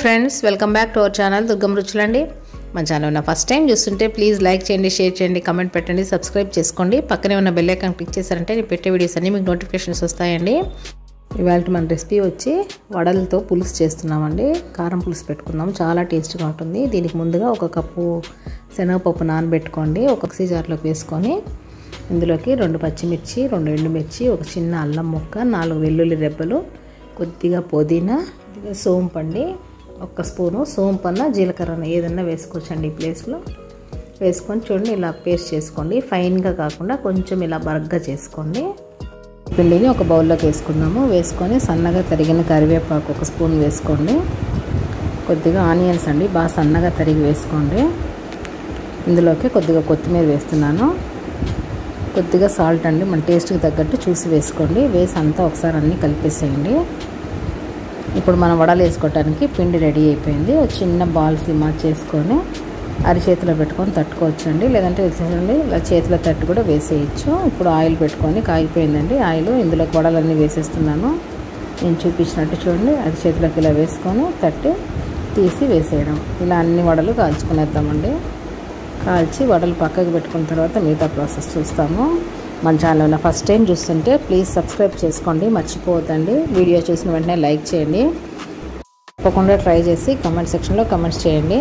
friends welcome back to our channel Durgam రుచులండి మన channel ఉన్న ఫస్ట్ టైం చూస్తుంటే ప్లీజ్ లైక్ చేయండి షేర్ చేయండి కమెంట్ పెట్టండి సబ్స్క్రైబ్ చేసుకోండి పక్కనే ఉన్న బెల్ ఐకాన్ క్లిక్ చేశారంటే నేను పెట్టే వీడియోస్ అన్నీ మీకు నోటిఫికేషన్స్ వస్తాయండి ఇవాళ మన రెసిపీ వచ్చి వడలతో పులుసు చేస్తున్నామండి కారం పులుసు పెట్టుకుందాం చాలా టేస్ట్గా ఉంటుంది దీనికి ముందుగా ఒక కప్పు శనగపప్పు నానబెట్టుకోండి ఒక మిక్సీ జార్లోకి వేసుకొని ఇందులోకి రెండు పచ్చిమిర్చి రెండు ఎండుమిర్చి ఒక చిన్న అల్లం ముక్క నాలుగు వెల్లుల్లి రెబ్బలు కొద్దిగా పుదీనా కొద్దిగా సోంపండి ఒక్క స్పూను సోంపన్న జీలకర్ర ఏదన్నా వేసుకోవచ్చండి ఈ ప్లేస్లో వేసుకొని చూడండి ఇలా పేస్ట్ చేసుకోండి ఫైన్గా కాకుండా కొంచెం ఇలా బరగ్గా చేసుకోండి పిండిని ఒక బౌల్లోకి వేసుకుందాము వేసుకొని సన్నగా తరిగిన కరివేపాకు ఒక స్పూన్ వేసుకోండి కొద్దిగా ఆనియన్స్ అండి బాగా సన్నగా తరిగి వేసుకోండి ఇందులోకి కొద్దిగా కొత్తిమీర వేస్తున్నాను కొద్దిగా సాల్ట్ అండి మన టేస్ట్కి తగ్గట్టు చూసి వేసుకోండి వేసి అంతా ఒకసారి అన్నీ కలిపేసేయండి ఇప్పుడు మనం వడలు వేసుకోవడానికి పిండి రెడీ అయిపోయింది ఒక చిన్న బాల్స్ ఇమా చేసుకొని అరిచేతిలో పెట్టుకొని తట్టుకోవచ్చండి లేదంటే చూడండి ఇలా చేతిలో తట్టు కూడా వేసేయచ్చు ఇప్పుడు ఆయిల్ పెట్టుకొని కాగిపోయిందండి ఆయిల్ ఇందులోకి వడలన్నీ వేసేస్తున్నాను నేను చూపించినట్టు చూడండి అరిచేతిలోకి ఇలా వేసుకొని తట్టి తీసి వేసేయడం ఇలా అన్ని వడలు కాల్చుకునేద్దామండి కాల్చి వడలు పక్కకు పెట్టుకున్న తర్వాత మిగతా ప్రాసెస్ చూస్తాము మన ఛానల్ ఫస్ట్ టైం చూస్తుంటే ప్లీజ్ సబ్స్క్రైబ్ చేసుకోండి మర్చిపోవద్దండి వీడియో చూసిన వెంటనే లైక్ చేయండి తప్పకుండా ట్రై చేసి కమెంట్ సెక్షన్లో కమెంట్స్ చేయండి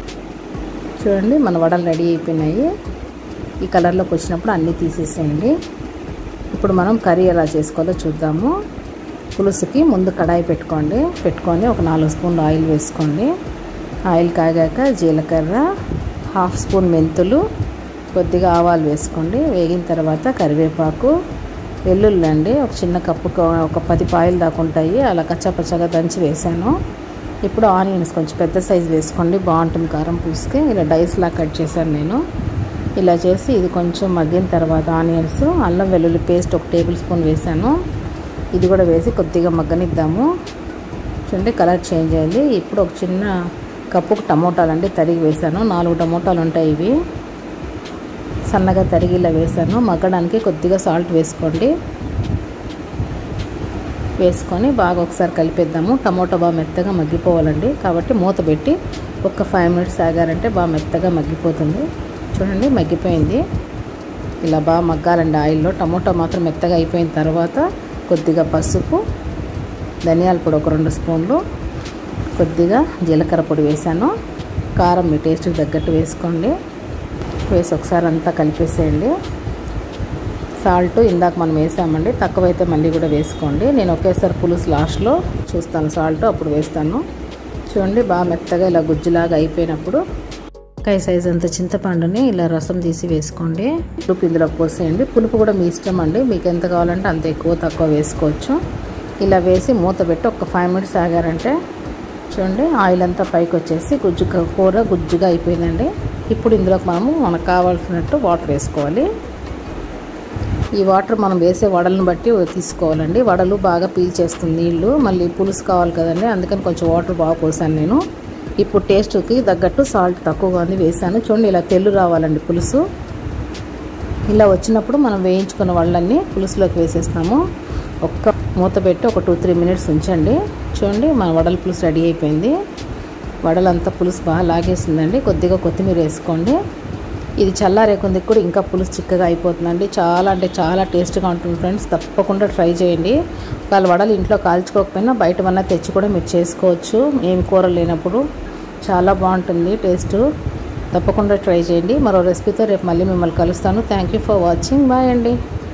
చూడండి మన వడలు రెడీ అయిపోయినాయి ఈ కలర్లోకి వచ్చినప్పుడు అన్నీ తీసేసేయండి ఇప్పుడు మనం కర్రీ ఎలా చేసుకోవాలో చూద్దాము పులుసుకి ముందు కడాయి పెట్టుకోండి పెట్టుకొని ఒక నాలుగు స్పూన్లు ఆయిల్ వేసుకోండి ఆయిల్ కాగాక జీలకర్ర హాఫ్ స్పూన్ మెంతులు కొద్దిగా ఆవాలు వేసుకోండి వేగిన తర్వాత కరివేపాకు వెల్లుల్లి అండి ఒక చిన్న కప్పు ఒక పది పాయలు దాకా ఉంటాయి అలా కచ్చాపచ్చగా దంచి వేసాను ఇప్పుడు ఆనియన్స్ కొంచెం పెద్ద సైజు వేసుకోండి బాగుంటుంది కారం పులుసుకి ఇలా డైస్లా కట్ చేశాను నేను ఇలా చేసి ఇది కొంచెం మగ్గిన తర్వాత ఆనియన్స్ అల్లం వెల్లుల్లి పేస్ట్ ఒక టేబుల్ స్పూన్ వేసాను ఇది కూడా వేసి కొద్దిగా మగ్గనిద్దాము చూడండి కలర్ చేంజ్ అయింది ఇప్పుడు ఒక చిన్న కప్పుకు టమోటాలు అండి తరిగి వేసాను నాలుగు టమోటాలు ఉంటాయి ఇవి సన్నగా తరిగి ఇలా వేసాను మగ్గడానికి కొద్దిగా సాల్ట్ వేసుకోండి వేసుకొని బాగా ఒకసారి కలిపేద్దాము టమోటా బాగా మెత్తగా మగ్గిపోవాలండి కాబట్టి మూత పెట్టి ఒక ఫైవ్ మినిట్స్ ఆగారంటే బాగా మెత్తగా మగ్గిపోతుంది చూడండి మగ్గిపోయింది ఇలా బాగా మగ్గాలండి ఆయిల్లో టమోటా మాత్రం మెత్తగా అయిపోయిన తర్వాత కొద్దిగా పసుపు ధనియాల పొడి ఒక రెండు స్పూన్లు కొద్దిగా జీలకర్ర పొడి వేసాను కారం మీ టేస్ట్కి తగ్గట్టు వేసుకోండి వేసి ఒకసారి అంతా కలిపేసేయండి సాల్ట్ ఇందాక మనం వేసామండి తక్కువైతే మళ్ళీ కూడా వేసుకోండి నేను ఒకేసారి పులుసు లాస్ట్లో చూస్తాను సాల్ట్ అప్పుడు వేస్తాను చూడండి బాగా మెత్తగా ఇలా గుజ్జులాగా అయిపోయినప్పుడు కాయ సైజ్ అంత చింతపండుని ఇలా రసం తీసి వేసుకోండి పులుపు ఇందులో పోసేయండి పులుపు కూడా మీ ఇష్టం అండి మీకు ఎంత కావాలంటే అంత ఎక్కువ తక్కువ వేసుకోవచ్చు ఇలా వేసి మూత పెట్టి ఒక ఫైవ్ మినిట్స్ ఆగారంటే చూడండి ఆయిల్ అంతా పైకి వచ్చేసి గుజ్జు కూర గుజ్జుగా అయిపోయిందండి ఇప్పుడు ఇందులోకి మనము మనకు కావాల్సినట్టు వాటర్ వేసుకోవాలి ఈ వాటర్ మనం వేసే వడలను బట్టి తీసుకోవాలండి వడలు బాగా పీల్చేస్తుంది నీళ్ళు మళ్ళీ పులుసు కావాలి కదండి అందుకని కొంచెం వాటర్ బాగా పోసాను నేను ఇప్పుడు టేస్ట్కి తగ్గట్టు సాల్ట్ తక్కువగా ఉంది వేసాను చూడండి ఇలా తెల్లు రావాలండి పులుసు ఇలా వచ్చినప్పుడు మనం వేయించుకున్న వాళ్ళన్నీ పులుసులోకి వేసేస్తాము ఒక్క మూత పెట్టి ఒక టూ త్రీ మినిట్స్ ఉంచండి చూడండి మన వడల పులుసు రెడీ అయిపోయింది వడలంతా పులుసు బాగా లాగేసిందండి కొద్దిగా కొత్తిమీర వేసుకోండి ఇది చల్లారే కొంది కూడా ఇంకా పులుసు చిక్కగా అయిపోతుందండి చాలా అంటే చాలా టేస్ట్గా ఉంటుంది ఫ్రెండ్స్ తప్పకుండా ట్రై చేయండి వాళ్ళ వడలు ఇంట్లో కాల్చుకోకపోయినా బయట వల్ల తెచ్చి కూడా మీరు చేసుకోవచ్చు ఏమి కూర లేనప్పుడు చాలా బాగుంటుంది టేస్ట్ తప్పకుండా ట్రై చేయండి మరో రెసిపీతో రేపు మళ్ళీ మిమ్మల్ని కలుస్తాను thank you for watching bye అండి